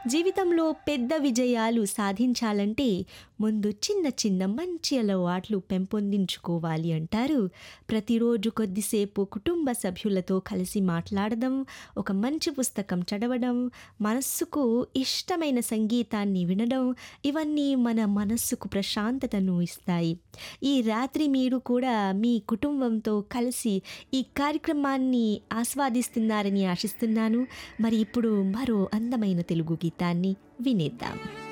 జీవితంలో పెద్ద విజయాలు సాధించాలంటే ముందు చిన్న చిన్న మంచి అలవాట్లు పెంపొందించుకోవాలి అంటారు ప్రతిరోజు కొద్దిసేపు కుటుంబ సభ్యులతో కలిసి మాట్లాడడం ఒక మంచి పుస్తకం చదవడం మనస్సుకు ఇష్టమైన సంగీతాన్ని వినడం ఇవన్నీ మన మనస్సుకు ప్రశాంతతను ఇస్తాయి ఈ రాత్రి మీరు కూడా మీ కుటుంబంతో కలిసి ఈ కార్యక్రమాన్ని ఆస్వాదిస్తున్నారని ఆశిస్తున్నాను మరి ఇప్పుడు మరో అందమైన తెలుగు గీతాన్ని వినేద్దాం